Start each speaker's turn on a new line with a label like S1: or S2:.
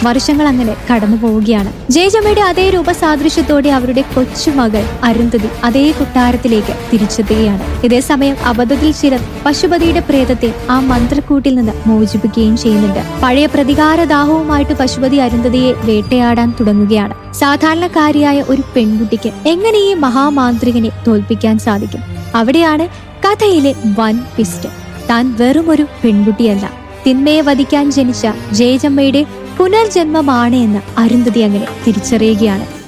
S1: വർഷങ്ങൾ അങ്ങനെ കടന്നു പോവുകയാണ് ജയജമ്മയുടെ അതേ രൂപസാദൃശ്യത്തോടെ അവരുടെ കൊച്ചുമകൾ അരുന്ധതി അതേ കൊട്ടാരത്തിലേക്ക് തിരിച്ചെത്തുകയാണ് ഇതേസമയം അബദ്ധത്തിൽ ചിലർ പശുപതിയുടെ പ്രേതത്തെ ആ മന്ത്രക്കൂട്ടിൽ നിന്ന് മോചിപ്പിക്കുകയും ചെയ്യുന്നുണ്ട് പഴയ പ്രതികാരദാഹവുമായിട്ട് പശുപതി അരുന്ധതിയെ വേട്ടയാടാൻ തുടങ്ങുകയാണ് സാധാരണക്കാരിയായ ഒരു പെൺകുട്ടിക്ക് എങ്ങനെ ഈ മഹാമാന്ത്രികനെ തോൽപ്പിക്കാൻ സാധിക്കും അവിടെയാണ് കഥയിലെ വൻ ട്വിസ്റ്റ് താൻ വെറുമൊരു പെൺകുട്ടിയല്ല തിന്മയെ വധിക്കാൻ ജനിച്ച ജയജമ്മയുടെ പുനർജന്മമാണ് എന്ന് അരുന്ധതി അങ്ങനെ തിരിച്ചറിയുകയാണ്